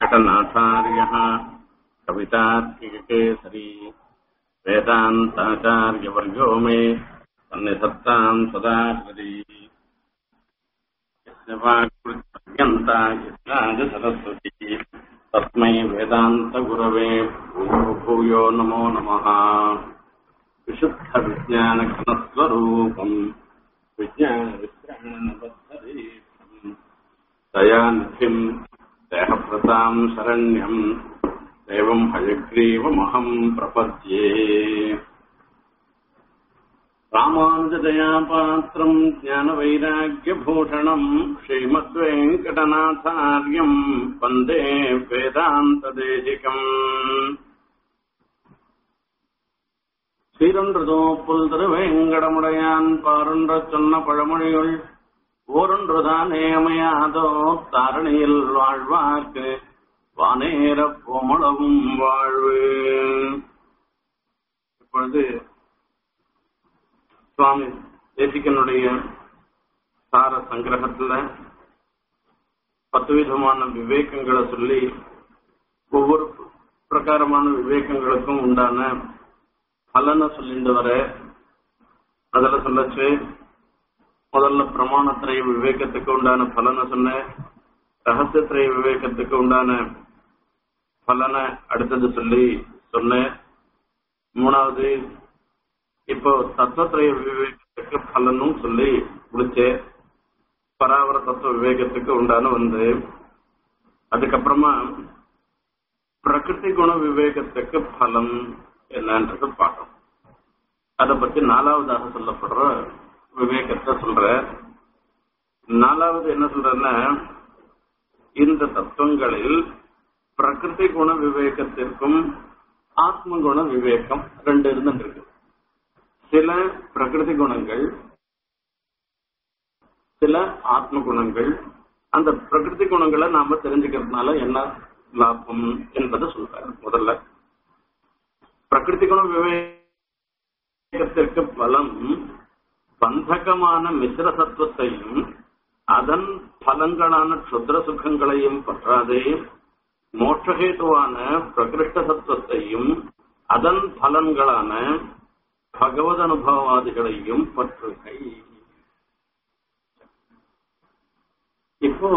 वेङ्कटनाथार्यः कवितार्किककेसरी वेदान्ताचार्यवर्यो मे सन्निधत्ताम् सदा हरि यस्य वाक्कृत्यन्ता यस्याज सरस्वती तस्मै वेदान्तगुरवे भूयो भूयो नमो नमः विशुद्धविज्ञानघनस्वरूपम् विज्ञानविश्राणबद्धरीक्षम् दयानिधिम् देहप्रताम् शरण्यम् एवम् हयग्रीवमहम् प्रपद्ये रामानुजदयापात्रम् ज्ञानवैराग्यभूषणम् श्रीमद्वेङ्कटनाथार्यम् वन्दे वेदान्तदेशिकम् சீரொன்றுதோப்புல் திருவேங்கடமுடையான் பாரொன்ற சொன்ன பழமொழியுள் ஓரொன்றுதானே அமையாதோ தாரணியில் வாழ்வார்க்கு வானேர பொமளவும் வாழ்வு இப்பொழுது சுவாமி தேசிகனுடைய சார சங்கிரகத்துல பத்து விதமான விவேகங்களை சொல்லி ஒவ்வொரு பிரகாரமான விவேகங்களுக்கும் உண்டான பலனை சொல்லிட்டு வர அதுல சொல்லச்சு முதல்ல பிரமாணத்திரைய விவேகத்துக்கு உண்டான பலனை சொன்னேன் ரகசியத்திரைய விவேகத்துக்கு உண்டான பலனை அடுத்தது சொல்லி சொன்னேன் மூணாவது இப்போ தத்துவத்திரைய விவேகத்துக்கு பலனும் சொல்லி முடிச்சேன் பராவர தத்துவ விவேகத்துக்கு உண்டான வந்து அதுக்கப்புறமா பிரகிருதி குண விவேகத்துக்கு பலம் என்னன்றது பார்க்கணும் அதை பத்தி நாலாவதாக சொல்லப்படுற விவேகத்தை சொல்ற நாலாவது என்ன சொல்றன்னா இந்த தத்துவங்களில் பிரகிருதி குண விவேகத்திற்கும் ஆத்ம குண விவேகம் ரெண்டு இருந்துருக்கு சில பிரகிருதி குணங்கள் சில ஆத்ம குணங்கள் அந்த பிரகிருதி குணங்களை நாம தெரிஞ்சுக்கிறதுனால என்ன லாபம் என்பதை சொல்றாரு முதல்ல பிரகிருதி குண விவேகத்திற்கு பலம் பந்தகமான மிஸ்ர சத்துவத்தையும் அதன் பலங்களான க்ஷுத்ர சுகங்களையும் பற்றாதே மோட்சஹேதுவான பிரகிருஷ்ட சத்துவத்தையும் அதன் பலன்களான பகவத் அனுபவவாதிகளையும் பற்றுகை இப்போ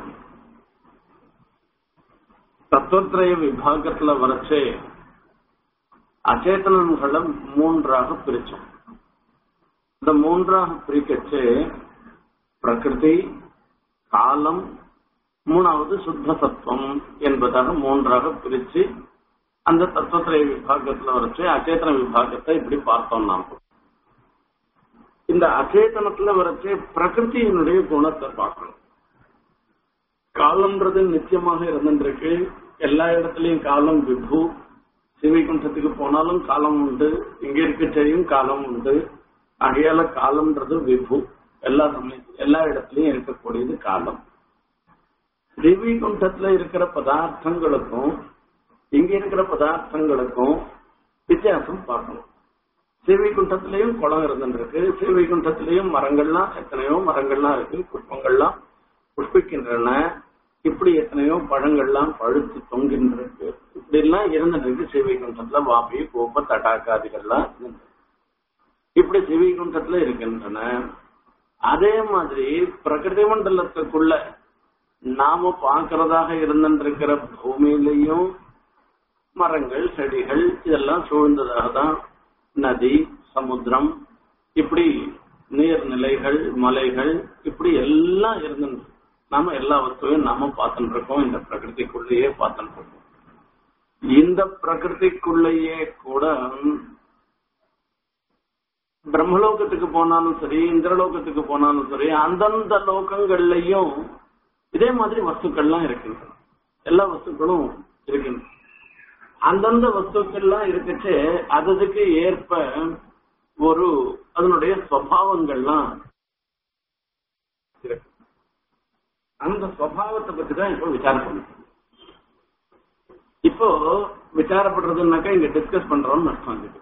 தத்துவத்திரய விபாகத்துல வரைச்சே அச்சேதனங்களை மூன்றாக பிரிச்சோம் இந்த மூன்றாக பிரிக்கச்சு பிரகிருதி காலம் மூணாவது சுத்த சத்துவம் என்பதாக மூன்றாக பிரிச்சு அந்த தத்துவத்திரை விபாகத்துல வரைச்சு அச்சேதன விபாகத்தை இப்படி பார்த்தோம் நாம் இந்த அச்சேதனத்துல வரைச்சு பிரகிருதியினுடைய குணத்தை பார்க்கணும் காலம்ன்றது நிச்சயமாக இருந்துருக்கு எல்லா இடத்துலயும் காலம் விபு சிவைகுண்டத்துக்கு போனாலும் காலம் உண்டு இங்க இருக்கச்சையும் காலம் உண்டு ஆகையால காலம்ன்றது விபு எல்லா சமயம் எல்லா இடத்துலயும் இருக்கக்கூடியது காலம் ஸ்ரீவைகுண்டத்துல இருக்கிற பதார்த்தங்களுக்கும் இங்க இருக்கிற பதார்த்தங்களுக்கும் வித்தியாசம் பார்க்கணும் ஸ்ரீவைகுண்டத்திலையும் குளம் இருந்துருக்கு ஸ்ரீவைகுண்டத்திலையும் மரங்கள்லாம் எத்தனையோ மரங்கள்லாம் இருக்கு புஷ்பங்கள்லாம் புஷ்பிக்கின்றன இப்படி எத்தனையோ பழங்கள்லாம் பழுத்து தொங்கின்றிருக்கு இப்படி எல்லாம் இருந்துட்டு சிவகுண்டத்துல வாபி கோப்ப தடாக்காதிகள்லாம் இப்படி சிவகுண்டத்துல இருக்கின்றன அதே மாதிரி பிரகிருதி மண்டலத்துக்குள்ள நாம பார்க்கறதாக இருந்திருக்கிற பூமியிலையும் மரங்கள் செடிகள் இதெல்லாம் சூழ்ந்ததாக தான் நதி சமுத்திரம் இப்படி நீர்நிலைகள் மலைகள் இப்படி எல்லாம் இருந்து நாம எல்லா வஸ்துவையும் நாம பார்த்துட்டு இருக்கோம் இந்த பிரகிருதிக்குள்ளேயே பார்த்துட்டு இருக்கோம் இந்த பிரகிருதிக்குள்ளேயே கூட பிரம்மலோகத்துக்கு போனாலும் சரி இந்திரலோகத்துக்கு போனாலும் சரி அந்தந்த லோகங்கள்லயும் இதே மாதிரி வஸ்துக்கள்லாம் இருக்கின்றன எல்லா வஸ்துக்களும் இருக்கின்றன அந்தந்த வஸ்துக்கள்லாம் இருக்கச்சு அதுக்கு ஏற்ப ஒரு அதனுடைய சுவாவங்கள்லாம் இருக்கு அந்த சுவாவத்தை பத்தி தான் இப்போ விசாரம் பண்ணணும் இப்போ விசாரப்படுறதுனாக்கா இங்க டிஸ்கஸ் பண்றோம்னு அர்த்தம் இருக்கு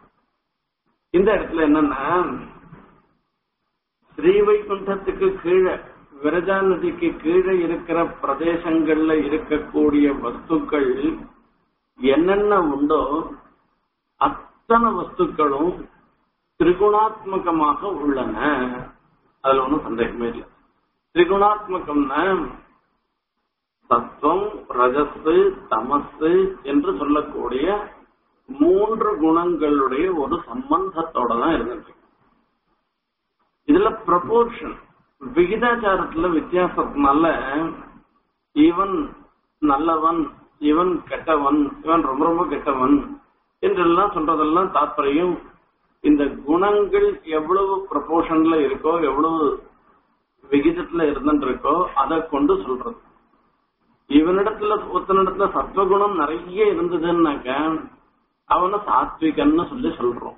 இந்த இடத்துல என்னன்னா ஸ்ரீவைகுண்டத்துக்கு கீழே விரஜா நதிக்கு கீழே இருக்கிற பிரதேசங்கள்ல இருக்கக்கூடிய வஸ்துக்கள் என்னென்ன உண்டோ அத்தனை வஸ்துக்களும் திரிகுணாத்மகமாக உள்ளன அதுல ஒன்றும் சந்தேகமே இல்லை திரிகுணாத்மகம்னா சத்துவம் ரஜசு தமசு என்று சொல்லக்கூடிய மூன்று குணங்களுடைய ஒரு சம்பந்தத்தோட தான் இருந்துட்டு இதுல ப்ரப்போர்ஷன் விகிதாச்சாரத்துல வித்தியாசத்தினால இவன் நல்லவன் இவன் கெட்டவன் இவன் ரொம்ப ரொம்ப கெட்டவன் என்றெல்லாம் சொல்றதெல்லாம் தாற்பயம் இந்த குணங்கள் எவ்வளவு ப்ரப்போர்ஷன்ல இருக்கோ எவ்வளவு விகிதத்துல இருந்துட்டு இருக்கோ அதை கொண்டு சொல்றது இவனிடத்துல ஒருத்தனிடத்துல சத்வகுணம் நிறைய இருந்ததுன்னாக்க அவனை சாத்விகன்னு சொல்லி சொல்றோம்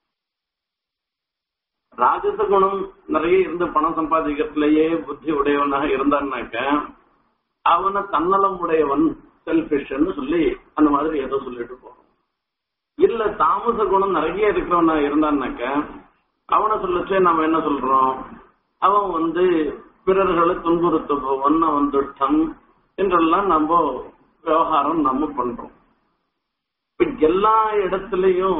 ராஜச குணம் நிறைய இருந்து பணம் சம்பாதிக்கிறதுலயே புத்தி உடையவனாக இருந்தான்னாக்க அவனை தன்னலம் உடையவன் செல்பிஷ்ன்னு சொல்லி அந்த மாதிரி ஏதோ சொல்லிட்டு போறோம் இல்ல தாமச குணம் நிறைய இருக்கிறவனா இருந்தான்னாக்க அவனை சொல்லச்சே நாம என்ன சொல்றோம் அவன் வந்து பிறர்களை துன்புறுத்துபவன் அவன் துட்டம் என்றெல்லாம் நம்ம விவகாரம் நம்ம பண்றோம் இப்ப எல்லா இடத்துலயும்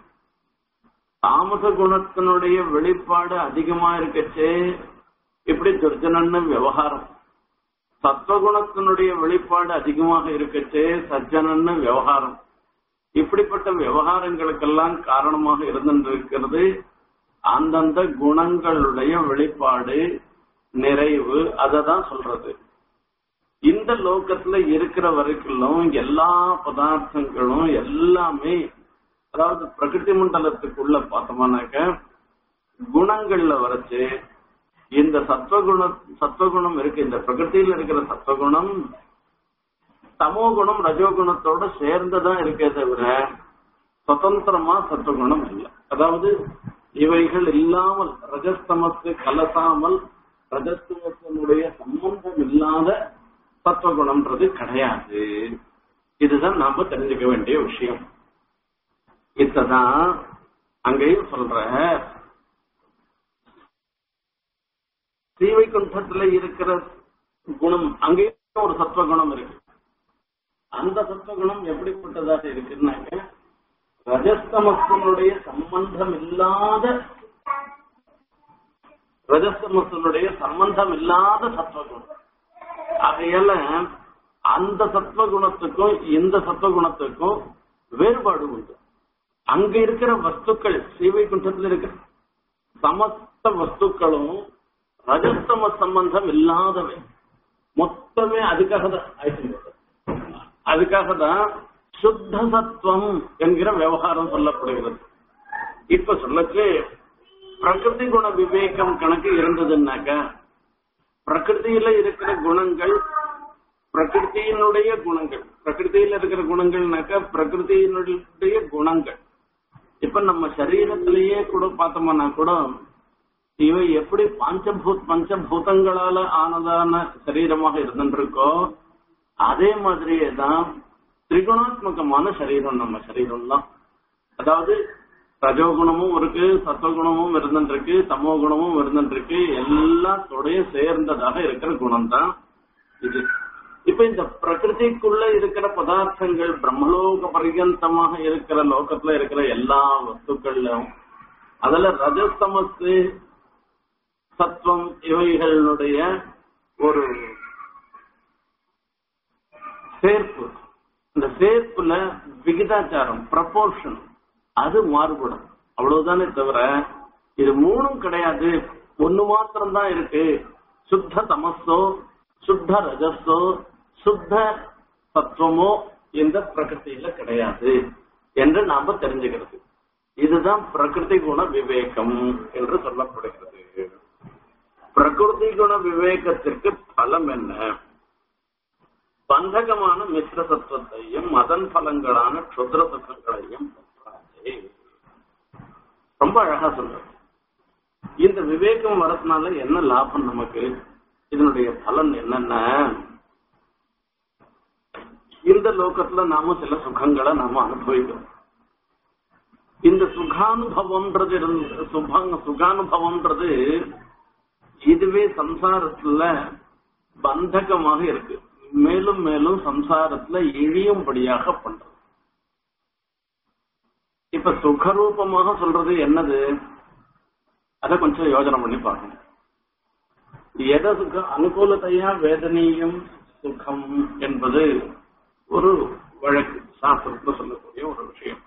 தாமச குணத்தினுடைய வெளிப்பாடு அதிகமா இருக்கச்சே இப்படி துர்ஜனன்னு விவகாரம் சத்வகுணத்தினுடைய வெளிப்பாடு அதிகமாக இருக்கச்சே சஜ்ஜனன்னு விவகாரம் இப்படிப்பட்ட விவகாரங்களுக்கெல்லாம் காரணமாக இருந்திருக்கிறது அந்தந்த குணங்களுடைய வெளிப்பாடு நிறைவு அதை தான் சொல்றது இந்த லோகத்துல இருக்கிற வரைக்கும் எல்லா பதார்த்தங்களும் எல்லாமே அதாவது பிரகிருதி மண்டலத்துக்குள்ள பார்த்தோம்னாக்க குணங்கள்ல வரைச்சு இந்த சத்வகுண சத்வகுணம் இருக்கு இந்த பிரகிருதியில இருக்கிற சத்வகுணம் தமோ குணம் ரஜோகுணத்தோட சேர்ந்துதான் இருக்கே தவிர சுதந்திரமா சத்வகுணம் இல்லை அதாவது இவைகள் இல்லாமல் ரஜஸ்தமத்து கலசாமல் ரஜஸ்தமத்தினுடைய சம்பந்தம் இல்லாத சத்வகுணம்ன்றது கிடையாது இதுதான் நாம தெரிஞ்சுக்க வேண்டிய விஷயம் இத்ததான் அங்கேயும் சொல்ற ஸ்ரீவைகுண்டத்துல இருக்கிற குணம் அங்கேயும் ஒரு சத்வகுணம் இருக்கு அந்த சத்வகுணம் எப்படிப்பட்டதாக இருக்குன்னாக்க ரஜஸ்தமசனுடைய சம்பந்தம் இல்லாத ரஜஸ்தமசனுடைய சம்பந்தம் இல்லாத சத்வகுணம் ஆகையால அந்த சத்வகுணத்துக்கும் இந்த சத்வகுணத்துக்கும் வேறுபாடு உண்டு அங்க இருக்கிற வஸ்துக்கள் ஸ்ரீவைகுண்டத்தில் இருக்கிற சமஸ்த வஸ்துக்களும் ரஜஸ்தம சம்பந்தம் இல்லாதவை மொத்தமே அதுக்காக தான் ஆயிட்டு அதுக்காக தான் சுத்த சத்துவம் என்கிற விவகாரம் சொல்லப்படுகிறது இப்ப சொல்லச்சு பிரகிருதி குண விவேகம் கணக்கு இருந்ததுன்னாக்க பிரகிருதியில இருக்கிற குணங்கள் பிரகிருதியினுடைய குணங்கள் பிரகிருதியில இருக்கிற குணங்கள்னாக்க பிரகிருதியினுடைய குணங்கள் இப்ப நம்ம சரீரத்திலேயே கூட பார்த்தோம்னா கூட இவை எப்படி பஞ்சபூத் பஞ்சபூதங்களால ஆனதான சரீரமாக இருந்துருக்கோ அதே மாதிரியே தான் திரிகுணாத்மகமான சரீரம் நம்ம சரீரம்லாம் அதாவது ரஜோகுணமும் இருக்கு சத்வகுணமும் இருந்துருக்கு தமோ குணமும் இருந்துருக்கு எல்லாத்தோடைய சேர்ந்ததாக இருக்கிற குணம் தான் இது இப்ப இந்த பிரகிருதிக்குள்ள இருக்கிற பதார்த்தங்கள் பிரம்மலோக பர்யந்தமாக இருக்கிற லோகத்துல இருக்கிற எல்லா வஸ்துக்கள்லும் அதுல ரஜஸ்தமத்து சத்வம் இவைகளுடைய ஒரு சேர்ப்பு இந்த சேர்ப்புல விகிதாச்சாரம் ப்ரப்போர்ஷன் அது மாறுபடும் அவ்வளவுதானே தவிர இது மூணும் கிடையாது ஒண்ணு மாத்திரம் தான் இருக்கு சுத்த தமஸோ சுத்த ரஜஸோ சுத்த சத்துவமோ இந்த பிரகிருதியில கிடையாது என்று நாம தெரிஞ்சுக்கிறது இதுதான் பிரகிருதி குண விவேகம் என்று சொல்லப்படுகிறது பிரகிருதி குண விவேகத்திற்கு பலம் என்ன பந்தகமான மிஸ்ர சத்துவத்தையும் அதன் பலங்களான க்ஷுத்ர சுகங்களையும் பெற்றாதே ரொம்ப அழகா சொல்ற இந்த விவேகம் வரதுனால என்ன லாபம் நமக்கு இதனுடைய பலன் என்னன்னா இந்த லோகத்துல நாம சில சுகங்களை நாம அனுபவிக்கிறோம் இந்த சுகானுபவம்ன்றது சுகானுபவம்ன்றது இதுவே சம்சாரத்துல பந்தகமாக இருக்கு மேலும் மேலும் சம்சாரத்துல இழியும்படியாக பண்றது இப்ப சுகரூபமாக சொல்றது என்னது அத கொஞ்சம் யோசனை பண்ணி பார்க்கணும் எதை சுகம் அனுகூலத்தையா வேதனையும் சுகம் என்பது ஒரு வழக்கு சாஸ்திரத்துல சொல்லக்கூடிய ஒரு விஷயம்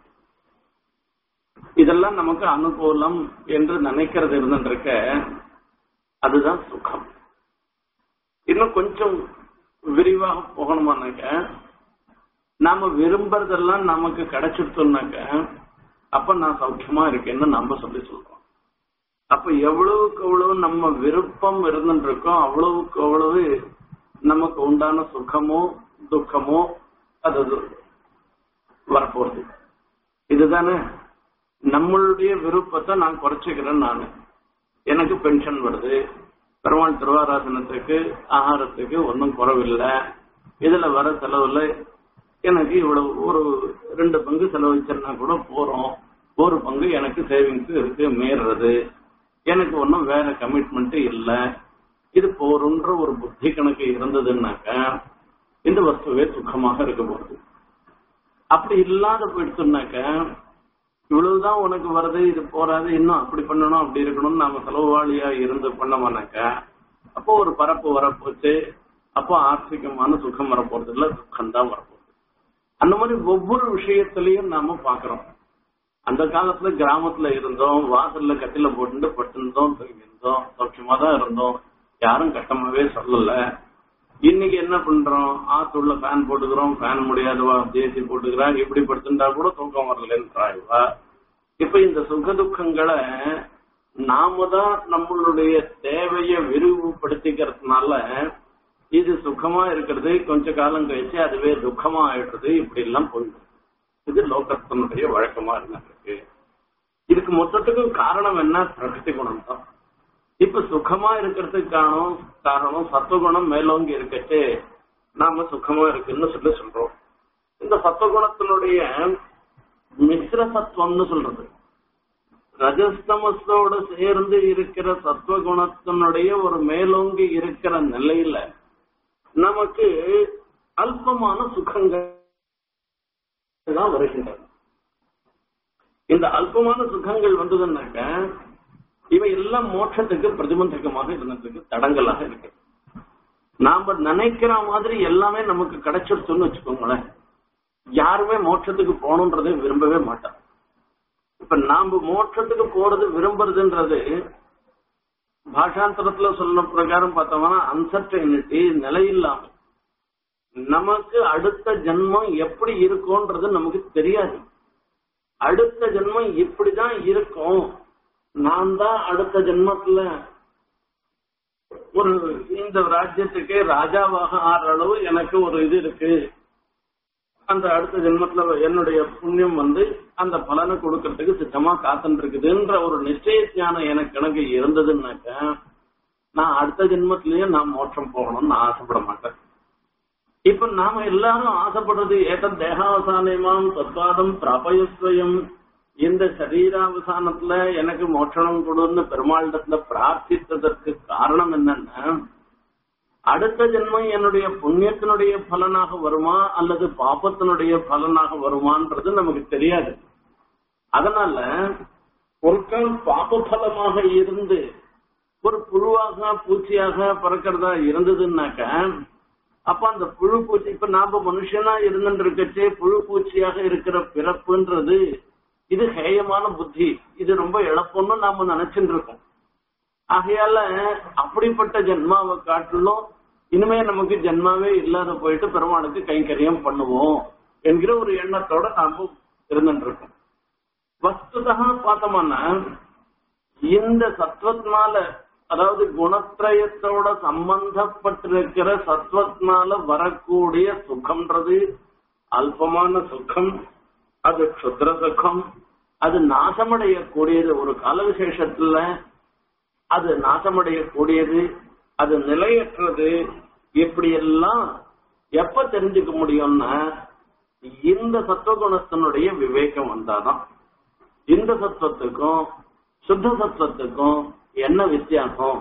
இதெல்லாம் நமக்கு அனுகூலம் என்று நினைக்கிறது இருந்துருக்க அதுதான் சுகம் இன்னும் கொஞ்சம் விரிவாக போகணுமானாக்க நாம விரும்புறதெல்லாம் நமக்கு கிடைச்சிருத்தோம்னாக்க அப்ப நான் சௌக்கியமா இருக்கேன்னு நம்ம சொல்லி சொல்றோம் அப்ப எவ்வளவுக்கு எவ்வளவு நம்ம விருப்பம் இருந்துருக்கோ அவ்வளவுக்கு அவ்வளவு நமக்கு உண்டான சுகமோ துக்கமோ அது வரப்போறது இதுதானே நம்மளுடைய விருப்பத்தை நான் குறைச்சிக்கிறேன் நானு எனக்கு பென்ஷன் வருது பெருமாள் திருவாராசனத்துக்கு ஆகாரத்துக்கு ஒன்றும் குறவில்லை இதுல வர செலவுல எனக்கு இவ்வளவு ஒரு ரெண்டு பங்கு செலவழிச்சேன்னா கூட போறோம் ஒரு பங்கு எனக்கு சேவிங்ஸ் இருக்கு மீறுறது எனக்கு ஒன்றும் வேற கமிட்மெண்ட் இல்லை இது போருன்ற ஒரு புத்தி கணக்கு இருந்ததுன்னாக்க இந்த வஸ்துவே சுகமாக இருக்க போகுது அப்படி இல்லாத போயிடுச்சுனாக்க இவ்வளவுதான் உனக்கு வருது இது போறாது இன்னும் அப்படி பண்ணணும் அப்படி இருக்கணும்னு நாம செலவாளியா இருந்து பண்ணோம்னாக்க அப்போ ஒரு பரப்பு வரப்போச்சு அப்போ ஆர்த்திகமான சுகம் வரப்போறது இல்ல துக்கம் தான் வரப்போகுது அந்த மாதிரி ஒவ்வொரு விஷயத்திலையும் நாம பாக்குறோம் அந்த காலத்துல கிராமத்துல இருந்தோம் வாசல்ல கட்டில போட்டு பட்டுருந்தோம் இருந்தோம் சௌக்கியமா தான் இருந்தோம் யாரும் கட்டமாவே சொல்லல இன்னைக்கு என்ன பண்றோம் ஆத்துள்ள ஃபேன் போட்டுக்கிறோம் ஃபேன் முடியாதவா தேசி போட்டுக்கிறான் இப்படி படுத்துட்டா கூட தூக்கம் வரலன்றாய்வா இப்ப இந்த சுக துக்கங்களை நாம தான் நம்மளுடைய தேவையை விரிவுபடுத்திக்கிறதுனால இது சுகமா இருக்கிறது கொஞ்ச காலம் கழிச்சு அதுவே துக்கமா ஆயிடுறது இப்படி எல்லாம் போயிடும் இது லோகத்தினுடைய வழக்கமா இருந்திருக்கு இதுக்கு மொத்தத்துக்கும் காரணம் என்ன பிரகிருதி குணம் தான் இப்ப சுகமா இருக்கிறதுக்கு காரணம் காரணம் சத்துவகுணம் மேலோங்கி இருக்கச்சு நாம சுகமா இருக்குன்னு சொல்லி சொல்றோம் இந்த சத்துவகுணத்தினுடைய மிஸ்ர சத்துவம்னு சொல்றது ரஜஸ்தமஸோட சேர்ந்து இருக்கிற சத்துவகுணத்தினுடைய ஒரு மேலோங்கி இருக்கிற நிலையில நமக்கு அல்பமான சுகங்கள் தான் வருகின்றன இந்த அல்பமான சுகங்கள் வந்ததுன்னாக்க இவை எல்லாம் மோட்சத்துக்கு பிரதிபந்தகமாக இருந்ததுக்கு தடங்களாக இருக்கு நாம நினைக்கிற மாதிரி எல்லாமே நமக்கு கிடைச்சிருச்சுன்னு வச்சுக்கோங்களேன் யாருமே மோட்சத்துக்கு போகணுன்றதை விரும்பவே மாட்டான் இப்ப நாம மோட்சத்துக்கு போறது விரும்புறதுன்றது பாஷாந்தரத்துல சொல்ல பிரகாரம் பார்த்தோம்னா அன்சர்டைனிட்டி நிலையில்லாம நமக்கு அடுத்த ஜென்மம் எப்படி இருக்கும்ன்றது நமக்கு தெரியாது அடுத்த ஜென்மம் இப்படிதான் இருக்கும் நான் தான் அடுத்த ஜென்மத்துல ஒரு இந்த ராஜ்யத்துக்கு ராஜாவாக ஆற அளவு எனக்கு ஒரு இது இருக்கு அந்த அடுத்த ஜென்மத்துல என்னுடைய புண்ணியம் வந்து அந்த பலனை கொடுக்கறதுக்கு சித்தமா காத்துட்டு இருக்குதுன்ற ஒரு நிச்சய ஞானம் எனக்கு எனக்கு இருந்ததுன்னாக்க நான் அடுத்த ஜென்மத்திலயே நான் மோட்சம் போகணும்னு நான் ஆசைப்பட மாட்டேன் இப்ப நாம எல்லாரும் ஆசைப்படுறது ஏத தேகாவசானமாம் தத்வாதம் பிராபயஸ்வயம் இந்த சரீராவசானத்துல எனக்கு மோட்சணம் கொடுன்னு பெருமாளிடத்துல பிரார்த்தித்ததற்கு காரணம் என்னன்னா அடுத்த ஜென்மம் என்னுடைய புண்ணியத்தினுடைய பலனாக வருமா அல்லது பாப்பத்தினுடைய பலனாக வருமான்றது நமக்கு தெரியாது அதனால பொருட்கள் பாப்ப பலமாக இருந்து ஒரு புழுவாக பூச்சியாக பறக்கிறதா இருந்ததுன்னாக்க அப்ப அந்த புழு பூச்சி இப்ப நாம மனுஷனா இருந்துட்டு இருக்கச்சே புழு பூச்சியாக இருக்கிற பிறப்புன்றது இது ஹேயமான புத்தி இது ரொம்ப இழப்புன்னு நாம நினைச்சுட்டு இருக்கோம் ஆகையால அப்படிப்பட்ட ஜென்மாவை காட்டிலும் இனிமே நமக்கு ஜென்மாவே இல்லாத போயிட்டு பெருமாளுக்கு கைங்கரியம் பண்ணுவோம் என்கிற ஒரு எண்ணத்தோட நாம இருந்துட்டு இருக்கோம் வஸ்துதா பார்த்தோம்னா இந்த சத்வத்னால அதாவது குணத்திரயத்தோட சம்பந்தப்பட்டிருக்கிற சத்வத்னால வரக்கூடிய சுகம்ன்றது அல்பமான சுகம் அது க்ஷுத்ர சுகம் அது நாசமடையக்கூடியது ஒரு கால விசேஷத்துல அது நாசமடையக்கூடியது அது நிலையற்றது இப்படி எல்லாம் எப்ப தெரிஞ்சுக்க முடியும்னா இந்த சத்துவகுணத்தினுடைய விவேகம் வந்தாதான் இந்த சத்துவத்துக்கும் சுத்த சத்துவத்துக்கும் என்ன வித்தியாசம்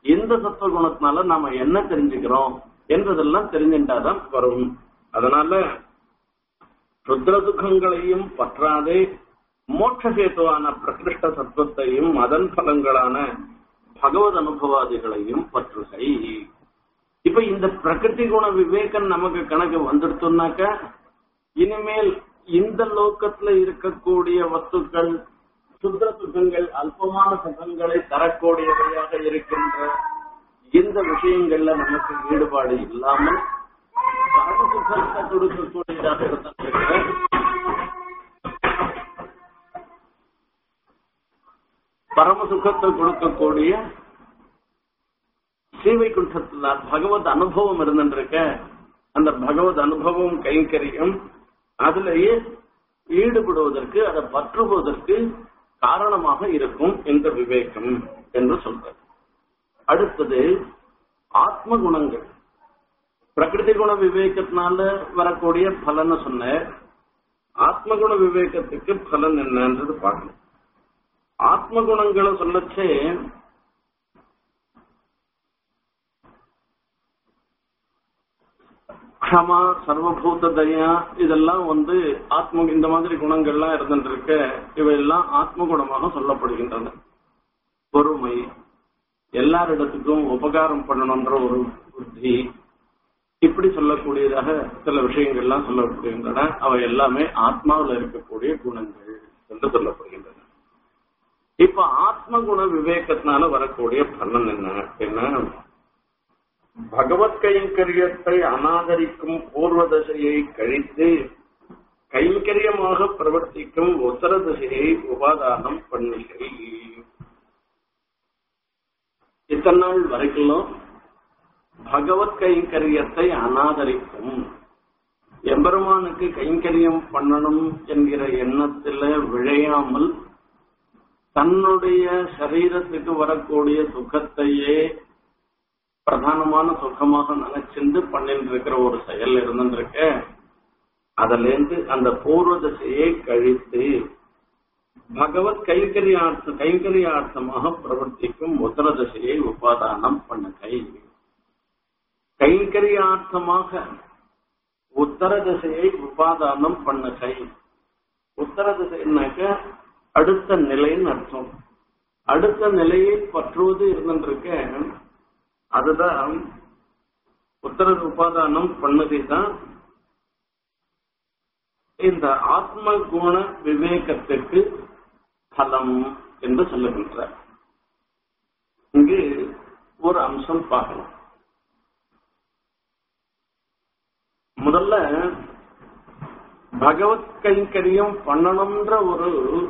இந்த சத்துவ குணத்தினால நாம என்ன தெரிஞ்சுக்கிறோம் என்றதெல்லாம் தெரிஞ்சுட்டாதான் வரும் அதனால ருத்ர சுகங்களையும் பற்றாதே மோட்சஹேத்துவான பிரகிருஷ்ட சத்துவத்தையும் அதன் பலங்களான பகவத் அனுபவாதிகளையும் பற்றுகை இப்ப இந்த பிரகிருதி குண விவேகம் நமக்கு கணக்கு வந்துடுத்துனாக்க இனிமேல் இந்த லோக்கத்துல இருக்கக்கூடிய வஸ்துக்கள் சுத்திர சுகங்கள் அல்பமான சுகங்களை தரக்கூடியவையாக இருக்கின்ற இந்த விஷயங்கள்ல நமக்கு ஈடுபாடு இல்லாமல் பரம சுகத்தை கொடுக்கக்கூடியதாக இருந்திருக்கிற பரம சுகத்தை கொடுக்கக்கூடிய ஸ்ரீவைகுண்டத்துல பகவத் அனுபவம் இருந்துருக்க அந்த பகவத் அனுபவம் கைங்கரியம் அதுலயே ஈடுபடுவதற்கு அதை பற்றுவதற்கு காரணமாக இருக்கும் இந்த விவேகம் என்று சொல்ற அடுத்தது ஆத்ம குணங்கள் பிரகிருதி குண விவேகத்தினால வரக்கூடிய பலன் சொன்ன ஆத்ம குண விவேகத்துக்கு பலன் என்னன்றது பார்க்கணும் ஆத்ம குணங்களை சொல்லச்சே க்ஷமா சர்வபூத தயா இதெல்லாம் வந்து ஆத்ம இந்த மாதிரி குணங்கள்லாம் இருந்துருக்க இவையெல்லாம் ஆத்ம குணமாக சொல்லப்படுகின்றன பொறுமை எல்லாரிடத்துக்கும் உபகாரம் பண்ணணும்ன்ற ஒரு புத்தி இப்படி சொல்லக்கூடியதாக சில விஷயங்கள்லாம் சொல்லப்படுகின்றன அவை எல்லாமே ஆத்மாவில் இருக்கக்கூடிய குணங்கள் என்று சொல்லப்படுகின்றன இப்ப ஆத்ம குண விவேகத்தினால வரக்கூடிய பலன் என்ன அப்படின்னா பகவத் கைங்கரியத்தை அநாகரிக்கும் பூர்வ தசையை கழித்து கைங்கரியமாக பிரவர்த்திக்கும் உத்தர திசையை உபாதானம் பண்ணுகை இத்தனை நாள் வரைக்கும் பகவத் கைங்கரியத்தை அநாதரிக்கும் எம்பெருமானுக்கு கைங்கரியம் பண்ணணும் என்கிற எண்ணத்துல விழையாமல் தன்னுடைய சரீரத்துக்கு வரக்கூடிய சுகத்தையே பிரதானமான சுகமாக நினைச்சிருந்து பண்ணிட்டு இருக்கிற ஒரு செயல் இருந்துருக்க அதுல இருந்து அந்த பூர்வ திசையை கழித்து பகவத் கைங்கரியார்த்த கைங்கரியார்த்தமாக பிரவர்த்திக்கும் உத்தர திசையை உபாதானம் பண்ண கை கைங்கரியார்த்தமாக உத்தர திசையை உபாதானம் பண்ண கை உத்தர திசைனாக்க அடுத்த நிலைன்னு அர்த்தம் அடுத்த நிலையை பற்றுவது இருந்துருக்க அதுதான் உத்தர உபாதானம் பண்ணதைதான் இந்த ஆத்ம குண விவேகத்துக்கு பலம் என்று சொல்லுகின்றார் இங்கு ஒரு அம்சம் பார்க்கணும் முதல்ல பகவத் கைங்கரியம் பண்ணணும்ன்ற ஒரு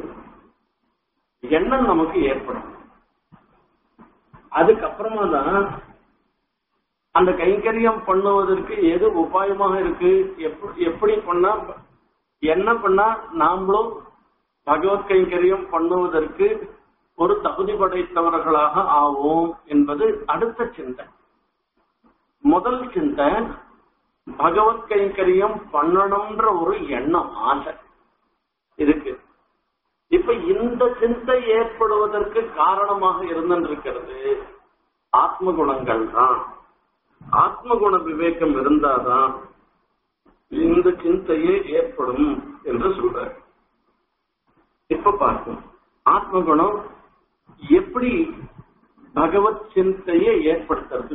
எண்ணம் நமக்கு ஏற்படும் அதுக்கப்புறமா தான் அந்த கைங்கரியம் பண்ணுவதற்கு எது உபாயமாக இருக்கு எப்படி பண்ணா என்ன பண்ணா நாமளும் பகவத் கைங்கரியம் பண்ணுவதற்கு ஒரு தகுதி படைத்தவர்களாக ஆவோம் என்பது அடுத்த சிந்தை முதல் சிந்தை பகவத் கைங்கரியம் பண்ணணும்ன்ற ஒரு எண்ணம் ஆசை இருக்கு இப்ப இந்த சிந்தை ஏற்படுவதற்கு காரணமாக இருந்திருக்கிறது ஆத்ம குணங்கள் தான் ஆத்ம குண விவேகம் இருந்தாதான் இந்த சிந்தையே ஏற்படும் என்று சொல்ற இப்ப பார்ப்போம் ஆத்ம குணம் எப்படி பகவத் சிந்தையை ஏற்படுத்துறது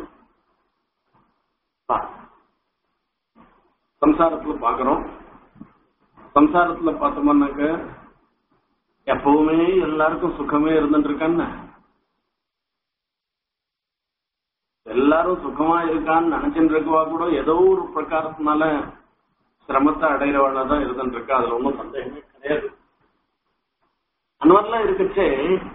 சம்சாரத்துல பாக்குறோம் சம்சாரத்துல பார்த்தோம்னாக்க எப்பவுமே எல்லாருக்கும் சுகமே இருந்துட்டு இருக்கான்னு எல்லாரும் சுகமா இருக்கான்னு நினைச்சுட்டு இருக்கவா கூட ஏதோ ஒரு பிரகாரத்தினால சிரமத்தை அடைகிறவனா தான் இருந்துட்டு இருக்கா அதுல ஒன்றும் சந்தேகமே கிடையாது அந்த மாதிரிலாம் இருக்குச்சே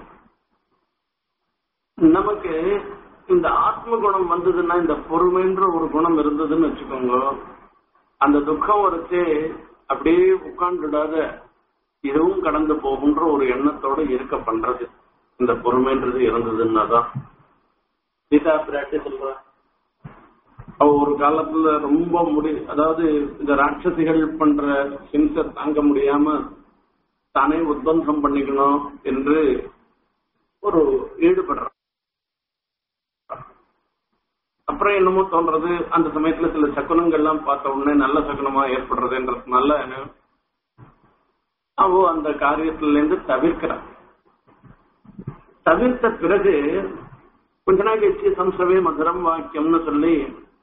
நமக்கு இந்த ஆத்ம குணம் வந்ததுன்னா இந்த பொறுமைன்ற ஒரு குணம் இருந்ததுன்னு வச்சுக்கோங்க அந்த துக்கம் வரைச்சு அப்படியே உட்கார்ந்துடாத இதுவும் கடந்து போகுன்ற ஒரு எண்ணத்தோட இருக்க பண்றது இந்த பொறுமைன்றது இருந்ததுன்னா தான் சீதா பிராட்டி சொல்ற அவ ஒரு காலத்துல ரொம்ப முடி அதாவது இந்த ராட்சசிகள் பண்ற ஹிம்சை தாங்க முடியாம தானே உத்பந்தம் பண்ணிக்கணும் என்று ஒரு ஈடுபடுற அப்புறம் என்னமோ தோன்றது அந்த சமயத்துல சில சகுனங்கள்லாம் பார்த்த உடனே நல்ல சகுனமா ஏற்படுறதுன்றதுனால அவ அந்த காரியத்துல இருந்து தவிர்க்கிறான் தவிர்த்த பிறகு கொஞ்ச நாள் கழிச்சு சம்சவே மதுரம் வாக்கியம்னு சொல்லி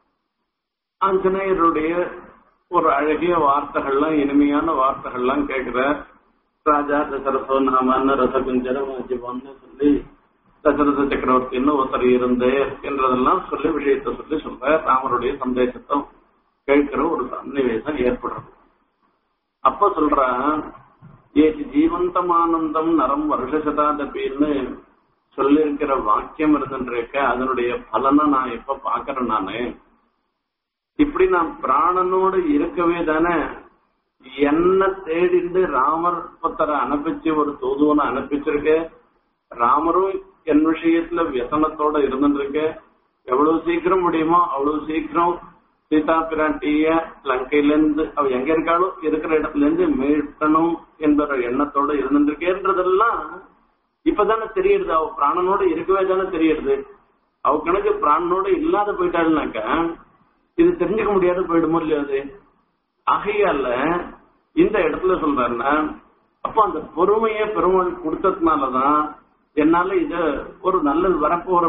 ஆஞ்சநேயருடைய ஒரு அழகிய வார்த்தைகள்லாம் இனிமையான வார்த்தைகள்லாம் கேட்கிற ராஜா தசரசோ நாமன்னு ரசகுஞ்சரம் ஜீவன்னு சொல்லி தசரத சக்கரவர்த்தின்னு ஒருத்தர் இருந்து என்றதெல்லாம் சொல்லி விஷயத்தை சொல்லி சொல்ற ராமருடைய சந்தேசத்தை கேட்கிற ஒரு சன்னிவேசம் ஏற்படுறது அப்ப சொல்றான் ஏசி ஜீவந்தமானந்தம் நரம் வருஷசதாதபின்னு சொல்லி இருக்கிற வாக்கியம் இருந்துருக்க அதனுடைய பலனை நான் இப்ப பாக்குறேன் நானு இப்படி நான் பிராணனோடு இருக்கவே தானே என்ன தேடிண்டு ராமர் பத்தரை அனுப்பிச்சு ஒரு தூதுவனை அனுப்பிச்சிருக்க ராமரும் என் விஷயத்துல வியசனத்தோட இருந்துருக்கு எவ்வளவு சீக்கிரம் முடியுமோ அவ்வளவு சீக்கிரம் சீதா பிராட்டிய லங்கையில இருந்து அவ எங்க இருக்காளோ இருக்கிற இடத்துல இருந்து மீட்கணும் என்ற எண்ணத்தோட இருந்துருக்கேன்றதெல்லாம் இப்பதானே தெரியுது அவ பிராணனோட இருக்கவே தானே தெரியுது அவ கணக்கு பிராணனோட இல்லாத போயிட்டாள்னாக்க இது தெரிஞ்சுக்க முடியாத போயிடுமோ இல்லையா அது ஆகையால இந்த இடத்துல சொல்றாருன்னா அப்போ அந்த பொறுமையை பெருமாள் கொடுத்ததுனாலதான் என்னால இத ஒரு நல்லது வரப்போற